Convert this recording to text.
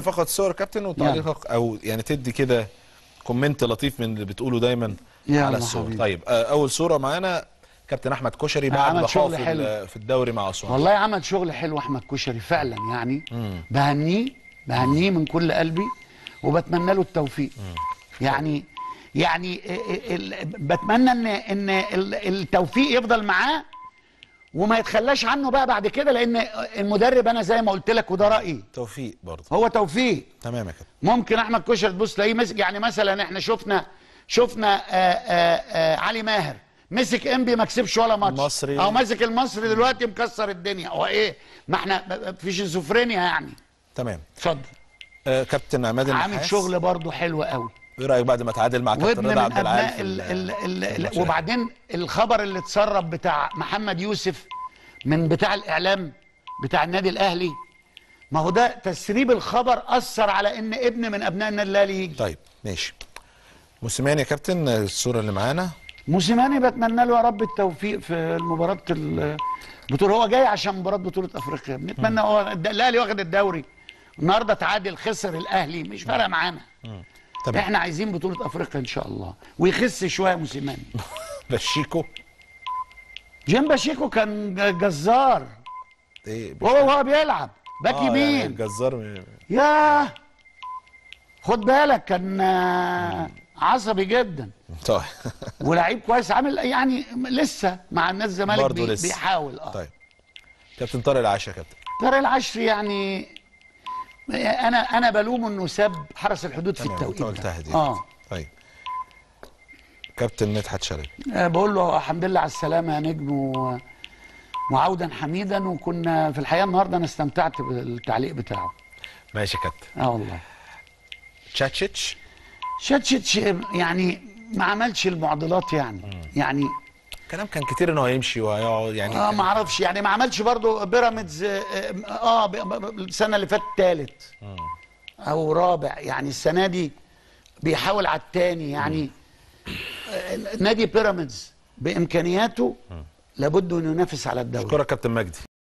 فقط الصور كابتن وتعليقك او يعني تدي كده كومنت لطيف من اللي بتقوله دايما يلا على الصور حبيبي. طيب آه، اول صوره معانا كابتن احمد كشري بعد عمل شغل ضحاه في حلو. ال- في الدوري مع اسوان والله عمل شغل حلو احمد كشري فعلا يعني بهنيه بهنيه من كل قلبي وبتمنى له التوفيق يعني يعني ال- ال- بتمنى ان ان ال- التوفيق يفضل معاه وما يتخلاش عنه بقى بعد كده لان المدرب انا زي ما قلت لك وده رايي توفيق برضه هو توفيق تمام يا كابتن ممكن احمد كشري تبص تلاقيه مسك يعني مثلا احنا شفنا شفنا آآ آآ علي ماهر مسك انبي ما كسبش ولا ماتش المصري. او ماسك المصري دلوقتي مكسر الدنيا هو ايه ما احنا في شيزوفرينيا يعني تمام اتفضل آه كابتن عماد عامل النحاس شغل برضه حلو قوي ايه رايك بعد ما تعادل مع كابتن وابن رضا من عبد العال ابناء في ال ال ال في ال الماتش وبعدين الخبر اللي اتسرب بتاع محمد يوسف من بتاع الاعلام بتاع النادي الاهلي ما هو ده تسريب الخبر اثر على ان ابن من ابناء النادي الاهلي يجي طيب ماشي موسيماني يا كابتن آه، الصوره اللي معانا موسيماني بتمنى له يا رب التوفيق في المباراة البطولة هو جاي عشان مباراة بطولة افريقيا بنتمنى هو الد- الاهلي واخد الدوري النهارده تعادل خسر الاهلي مش فارقه معانا تمام احنا عايزين بطولة افريقيا ان شاء الله ويخس شوية موسيماني بشيكو جيمبا شيكو كان ج- جزار ايه وهو وهو بيلعب باك آه، يعني يمين الجزار ياه خد بالك كان آه، عصبي جدا طيب ولعيب كويس عامل يعني لسه مع الناس الزمالك برضه بي لسه. بيحاول اه طيب كابتن طارق العاشا يا كابتن طارق العشري يعني انا انا بلومه انه ساب حرس الحدود في تمام التوقيت انت ده. قلتها دي اه طيب كابتن مدحت شلبي آه، بقول له الحمد لله على السلامه يا نجم و... وعودا حميدا وكنا في الحقيقه النهارده انا استمتعت بالتعليق بتاعه ماشي يا كابتن اه والله تشاتشيتش شاتشيتش يعني ما عملش المعضلات يعني يعني كلام كان كتير انه هيمشي وهيقعد يعني اه ما اعرفش يعني ما عملش برضو بيراميدز اه, آه ب- ب- السنه اللي فاتت ثالث او رابع يعني السنه دي بيحاول على الثاني يعني آه، نادي بيراميدز بامكانياته لابد انه ينافس على الدوري اشكرك كابتن مجدي